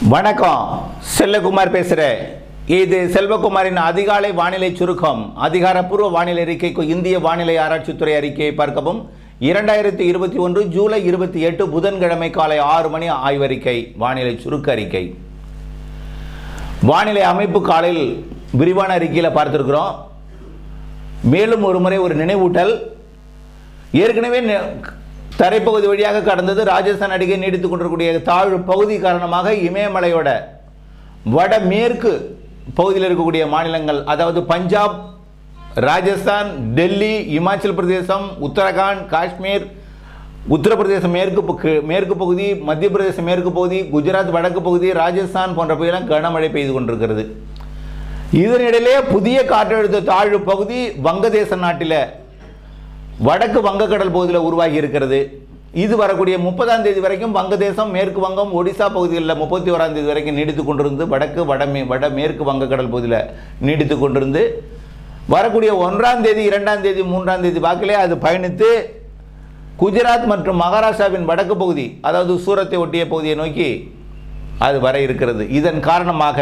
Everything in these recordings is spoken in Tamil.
வணக்கம் செல்லகுமார் பேசுகிறேன் இது செல்வகுமாரின் அதிகாலை வானிலை சுருக்கம் அதிகாரப்பூர்வ வானிலை அறிக்கைக்கு இந்திய வானிலை ஆராய்ச்சித்துறை அறிக்கையை பார்க்கவும் இரண்டாயிரத்தி இருபத்தி ஒன்று ஜூலை இருபத்தி எட்டு புதன்கிழமை காலை ஆறு மணி ஆய்வறிக்கை வானிலை சுருக்க அறிக்கை வானிலை அமைப்பு காலையில் விரிவான அறிக்கையில் பார்த்துருக்குறோம் மேலும் ஒரு முறை ஒரு நினைவூட்டல் ஏற்கனவே நெ- தரைப்பகுதி வழியாக கடந்தது ராஜஸ்தான் அடிக்கை நீடித்துக் கொண்டிருக்கக்கூடிய தாழ்வு பகுதி காரணமாக இமயமலையோட வடமேற்கு பகுதியில் இருக்கக்கூடிய மாநிலங்கள் அதாவது பஞ்சாப் ராஜஸ்தான் டெல்லி இமாச்சல் பிரதேசம் உத்தரகாண்ட் காஷ்மீர் உத்தரப்பிரதேசம் மேற்கு பக்கு- மேற்கு பகுதி மத்திய பிரதேசம் மேற்கு பகுதி குஜராத் வடக்கு பகுதி ராஜஸ்தான் போன்ற பகுதியெல்லாம் கனமழை பெய்து கொண்டிருக்கிறது இதனிடையிலே புதிய காற்றழுத்த தாழ்வு பகுதி வங்கதேச நாட்டில் வடக்கு வங்கக்கடல் பகுதியில் உருவாகி இருக்கிறது இது வரக்கூடிய முப்பதாம் தேதி வரைக்கும் வங்கதேசம் மேற்கு வங்கம் ஒடிசா பகுதிகளில் முப்பத்தி ஓராம் தேதி வரைக்கும் நீடித்து கொண்டிருந்து வடக்கு வடமே வட மேற்கு வங்கக்கடல் பகுதியில் நீடித்து கொண்டிருந்து வரக்கூடிய ஒன்றாம் தேதி இரண்டாம் தேதி மூன்றாம் தேதி வாக்கிலே அது பயணித்து குஜராத் மற்றும் மகாராஷ்டிராவின் வடக்கு பகுதி அதாவது சூரத்தை ஒட்டிய பகுதியை நோக்கி அது வர இருக்கிறது இதன் காரணமாக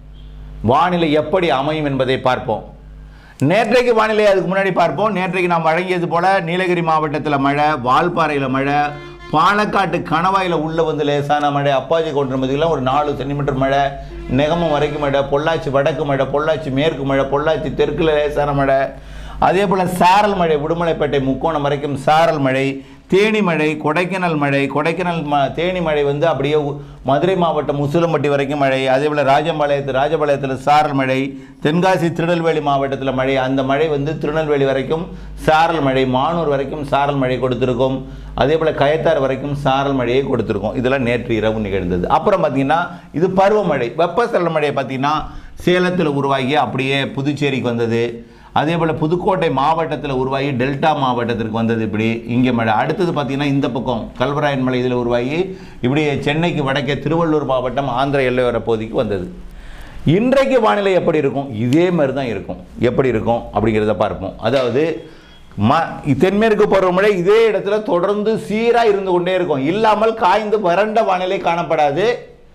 வானிலை எப்படி அமையும் என்பதை பார்ப்போம் நேற்றைக்கு வானிலை அதுக்கு முன்னாடி பார்ப்போம் நேற்றைக்கு நாம் வழங்கியது போல நீலகிரி மாவட்டத்தில் மழை வால்பாறையில் மழை பாலக்காட்டு கணவாயில் உள்ள வந்து லேசான மழை அப்பாச்சி கொண்டிருந்ததுலாம் ஒரு நாலு சென்டிமீட்டர் மழை நெகமம் வரைக்கும் மழை பொள்ளாச்சி வடக்கு மழை பொள்ளாச்சி மேற்கு மழை பொள்ளாச்சி தெற்குல லேசான மழை அதே போல் சாரல் மழை உடுமலைப்பேட்டை முக்கோணம் வரைக்கும் சாரல் மழை தேனி மழை கொடைக்கானல் மழை கொடைக்கானல் ம தேனி மழை வந்து அப்படியே உ- மதுரை மாவட்டம் உசிலம்பட்டி வரைக்கும் மழை அதே போல் ராஜபாளையத்து ராஜபாளையத்தில் சாரல் மழை தென்காசி திருநெல்வேலி மாவட்டத்தில் மழை அந்த மழை வந்து திருநெல்வேலி வரைக்கும் சாரல் மழை மானூர் வரைக்கும் சாரல் மழை கொடுத்துருக்கும் அதே போல் கயத்தார் வரைக்கும் சாரல் மழையை கொடுத்துருக்கோம் இதெல்லாம் நேற்று இரவு நிகழ்ந்தது அப்புறம் பார்த்தீங்கன்னா இது பருவமழை வெப்பசலன மழை பார்த்தீங்கன்னா சேலத்தில் உருவாகி அப்படியே புதுச்சேரிக்கு வந்தது அதே போல் புதுக்கோட்டை மாவட்டத்தில் உருவாகி டெல்டா மாவட்டத்திற்கு வந்தது இப்படி இங்கே மழை அடுத்தது பார்த்தீங்கன்னா இந்த பக்கம் கல்வராயன் மலை இதில் உருவாகி இப்படி சென்னைக்கு வடக்கே திருவள்ளூர் மாவட்டம் ஆந்திர எல்லையோர பகுதிக்கு வந்தது இன்றைக்கு வானிலை எப்படி இருக்கும் இதே மாதிரி தான் இருக்கும் எப்படி இருக்கும் அப்படிங்கிறத பார்ப்போம் அதாவது ம தென்மேற்கு பருவமழை இதே இடத்துல தொடர்ந்து சீராக இருந்து கொண்டே இருக்கும் இல்லாமல் காய்ந்து வறண்ட வானிலை காணப்படாது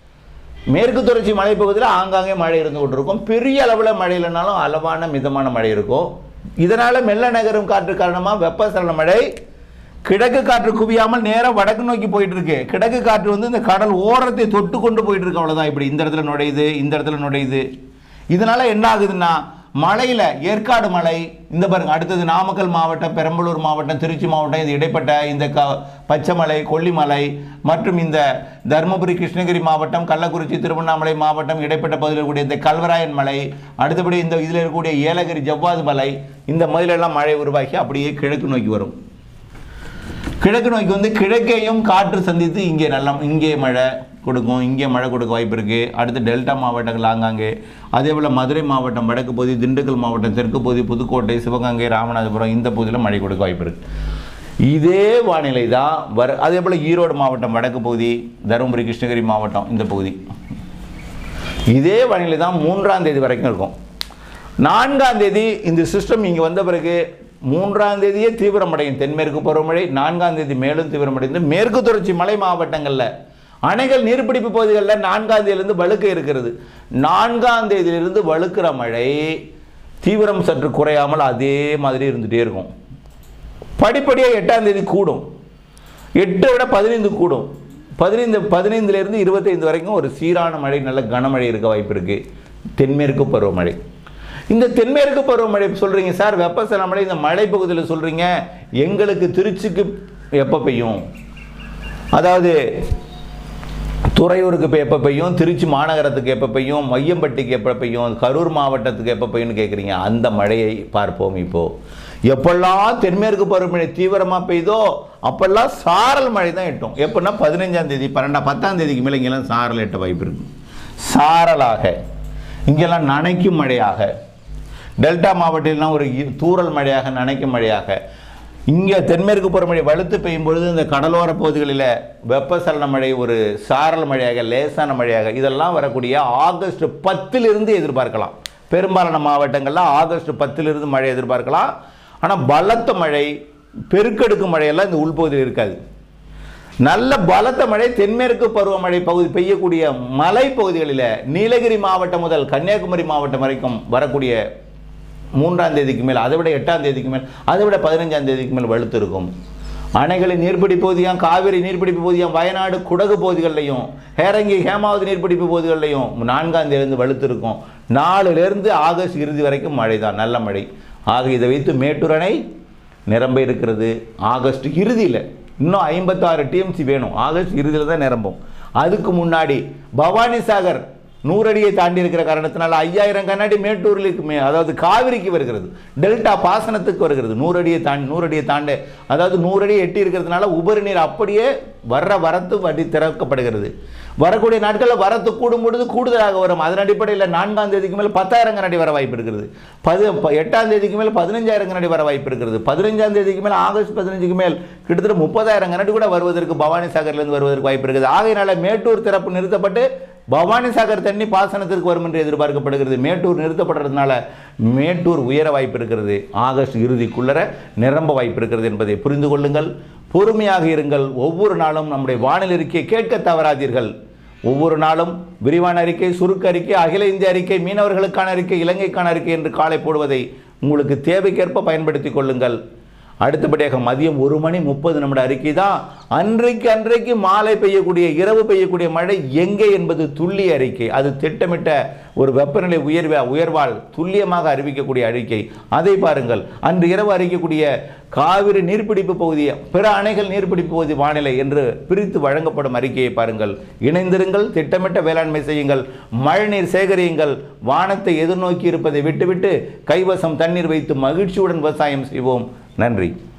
மேற்கு தொடர்ச்சி மலைப்பகுதியில் ஆங்காங்கே மழை இருந்து கொண்டிருக்கும் பெரிய அளவில் மழை இல்லைனாலும் அளவான மிதமான மழை இருக்கும் இதனால் மெல்ல நகரும் காற்று காரணமாக வெப்பசலன மழை கிழக்கு காற்று குவியாமல் நேராக வடக்கு நோக்கி போயிட்டு இருக்கு கிழக்கு காற்று வந்து இந்த கடல் ஓரத்தை தொட்டு கொண்டு போயிட்டு இருக்கு அவ்வளோதான் இப்படி இந்த இடத்துல நுழையுது இந்த இடத்துல நுழையுது இதனால என்ன ஆகுதுன்னா மலையில் ஏற்காடு மலை இந்த பாருங்க அடுத்தது நாமக்கல் மாவட்டம் பெரம்பலூர் மாவட்டம் திருச்சி மாவட்டம் இது இடைப்பட்ட இந்த க பச்சைமலை கொல்லிமலை மற்றும் இந்த தருமபுரி கிருஷ்ணகிரி மாவட்டம் கள்ளக்குறிச்சி திருவண்ணாமலை மாவட்டம் இடைப்பட்ட பகுதியில் இருக்கக்கூடிய இந்த கல்வராயன் மலை அடுத்தபடி இந்த இதில் இருக்கக்கூடிய ஏலகிரி ஜவ்வாது மலை இந்த மலையிலெல்லாம் மழை உருவாகி அப்படியே கிழக்கு நோக்கி வரும் கிழக்கு நோக்கி வந்து கிழக்கையும் காற்று சந்தித்து இங்கே நல்லா இங்கே மழை கொடுக்கும் இங்கே மழை கொடுக்க வாய்ப்பு இருக்குது அடுத்து டெல்டா மாவட்டங்கள் ஆங்காங்கே அதே போல் மதுரை மாவட்டம் வடக்கு பகுதி திண்டுக்கல் மாவட்டம் தெற்கு பகுதி புதுக்கோட்டை சிவகங்கை ராமநாதபுரம் இந்த பகுதியில் மழை கொடுக்க வாய்ப்பு இருக்குது இதே வானிலை தான் வர அதே போல் ஈரோடு மாவட்டம் வடக்கு பகுதி தருமபுரி கிருஷ்ணகிரி மாவட்டம் இந்த பகுதி இதே வானிலை தான் மூன்றாம் தேதி வரைக்கும் இருக்கும் நான்காம் தேதி இந்த சிஸ்டம் இங்கே வந்த பிறகு மூன்றாம் தேதியே தீவிரமடையும் தென்மேற்கு பருவமழை நான்காம் தேதி மேலும் தீவிரமடைந்து மேற்கு தொடர்ச்சி மலை மாவட்டங்களில் அணைகள் நீர்பிடிப்பு பகுதிகளில் நான்காம் தேதியிலிருந்து வழுக்க இருக்கிறது நான்காம் தேதியிலிருந்து வழுக்கிற மழை தீவிரம் சற்று குறையாமல் அதே மாதிரி இருந்துகிட்டே இருக்கும் படிப்படியாக எட்டாம் தேதி கூடும் எட்டை விட பதினைந்து கூடும் பதினைந்து பதினைந்துலேருந்து இருபத்தைந்து வரைக்கும் ஒரு சீரான மழை நல்ல கனமழை இருக்க வாய்ப்பு இருக்குது தென்மேற்கு பருவமழை இந்த தென்மேற்கு பருவமழை சொல்கிறீங்க சார் வெப்பசலன மழை இந்த மலை பகுதியில் சொல்கிறீங்க எங்களுக்கு திருச்சிக்கு எப்போ பெய்யும் அதாவது துறையூருக்கு இப்போ எப்போ பெய்யும் திருச்சி மாநகரத்துக்கு எப்போ பெய்யும் மையம்பட்டிக்கு எப்போ பெய்யும் கரூர் மாவட்டத்துக்கு எப்போ பெய்யும்னு கேட்குறீங்க அந்த மழையை பார்ப்போம் இப்போது எப்பெல்லாம் தென்மேற்கு பருவமழை தீவிரமாக பெய்தோ அப்பெல்லாம் சாரல் மழை தான் எட்டும் எப்படின்னா பதினஞ்சாம் தேதி பன்னெண்டாம் பத்தாம் தேதிக்கு மேலே இங்கெல்லாம் சாரல் எட்ட வாய்ப்பு இருக்கு சாரலாக இங்கெல்லாம் நனைக்கும் மழையாக டெல்டா மாவட்டத்திலாம் ஒரு இ- தூறல் மழையாக நனைக்கும் மழையாக இங்கே தென்மேற்கு பருவமழை வலுத்து பெய்யும் பொழுது இந்த கடலோர பகுதிகளில் வெப்பசலன மழை ஒரு சாரல் மழையாக லேசான மழையாக இதெல்லாம் வரக்கூடிய ஆகஸ்ட் பத்திலிருந்து எதிர்பார்க்கலாம் பெரும்பாலான மாவட்டங்களில் ஆகஸ்ட் பத்திலிருந்து மழை எதிர்பார்க்கலாம் ஆனால் பலத்த மழை பெருக்கெடுக்கும் மழையெல்லாம் இந்த உள்பகுதியில் இருக்காது நல்ல பலத்த மழை தென்மேற்கு பருவமழை பகுதி பெய்யக்கூடிய மலை பகுதிகளில் நீலகிரி மாவட்டம் முதல் கன்னியாகுமரி மாவட்டம் வரைக்கும் வரக்கூடிய மூன்றாம் தேதிக்கு மேல் அதை விட எட்டாம் தேதிக்கு மேல் அதை விட பதினஞ்சாம் தேதிக்கு மேல் வலுத்து இருக்கும் அணைகளின் நீர்பிடிப்பு பகுதியாம் காவிரி நீர்பிடிப்பு பகுதியாம் வயநாடு குடகு பகுதிகளிலையும் ஹேரங்கி ஹேமாவதி நீர்பிடிப்பு பகுதிகளிலையும் நான்காம் தேதியிலிருந்து வலுத்து இருக்கும் நாலுலேருந்து ஆகஸ்ட் இறுதி வரைக்கும் மழை தான் நல்ல மழை ஆக இதை வைத்து மேட்டூர் அணை நிரம்ப இருக்கிறது ஆகஸ்ட் இறுதியில் இன்னும் ஐம்பத்தாறு டிஎம்சி வேணும் ஆகஸ்ட் இறுதியில் தான் நிரம்பும் அதுக்கு முன்னாடி பவானி சாகர் நூறு அடியை தாண்டி இருக்கிற காரணத்தினால ஐயாயிரம் கண்ணாடி மேட்டூருக்கு மே அதாவது காவிரிக்கு வருகிறது டெல்டா பாசனத்துக்கு வருகிறது நூறு அடியை தாண்டி நூறு அடியை தாண்ட அதாவது நூறு அடியை எட்டி இருக்கிறதுனால உபரி நீர் அப்படியே வர்ற வரத்து வடி திறக்கப்படுகிறது வரக்கூடிய நாட்களில் வரத்து கூடும் பொழுது கூடுதலாக வரும் அதன் அடிப்படையில் நான்காம் தேதிக்கு மேல் பத்தாயிரம் கண்ணாடி வர வாய்ப்பு இருக்கிறது பது ப- எட்டாம் தேதிக்கு மேல் பதினஞ்சாயிரம் கண்ணாடி வர வாய்ப்பு இருக்கிறது பதினஞ்சாம் தேதிக்கு மேல் ஆகஸ்ட் பதினஞ்சுக்கு மேல் கிட்டத்தட்ட முப்பதாயிரம் கண்ணாடி கூட வருவதற்கு பவானி சாகர்லேருந்து வருவதற்கு வாய்ப்பு இருக்குது ஆகையினால மேட்டூர் திறப்பு நிறுத்தப்பட்டு பவானி சாகர் தண்ணி பாசனத்திற்கு வரும் என்று எதிர்பார்க்கப்படுகிறது மேட்டூர் நிறுத்தப்படுறதுனால மேட்டூர் உயர வாய்ப்பு இருக்கிறது ஆகஸ்ட் இறுதிக்குள்ளர நிரம்ப வாய்ப்பு இருக்கிறது என்பதை புரிந்து கொள்ளுங்கள் பொறுமையாக இருங்கள் ஒவ்வொரு நாளும் நம்முடைய வானிலை அறிக்கையை கேட்க தவறாதீர்கள் ஒவ்வொரு நாளும் விரிவான அறிக்கை சுருக்க அறிக்கை அகில இந்திய அறிக்கை மீனவர்களுக்கான அறிக்கை இலங்கைக்கான அறிக்கை என்று காலை போடுவதை உங்களுக்கு தேவைக்கேற்ப பயன்படுத்திக் கொள்ளுங்கள் அடுத்தபடியாக மதியம் ஒரு மணி முப்பது நிமிட அறிக்கை தான் அன்றைக்கு அன்றைக்கு மாலை பெய்யக்கூடிய இரவு பெய்யக்கூடிய மழை எங்கே என்பது துல்லிய அறிக்கை அது திட்டமிட்ட ஒரு வெப்பநிலை உயர்வ உயர்வால் துல்லியமாக அறிவிக்கக்கூடிய அறிக்கை அதை பாருங்கள் அன்று இரவு அறிக்கக்கூடிய காவிரி நீர்பிடிப்பு பகுதி பிற அணைகள் நீர்பிடிப்பு பகுதி வானிலை என்று பிரித்து வழங்கப்படும் அறிக்கையை பாருங்கள் இணைந்திருங்கள் திட்டமிட்ட வேளாண்மை செய்யுங்கள் மழைநீர் சேகரியுங்கள் வானத்தை எதிர்நோக்கி இருப்பதை விட்டுவிட்டு கைவசம் தண்ணீர் வைத்து மகிழ்ச்சியுடன் விவசாயம் செய்வோம் நன்றி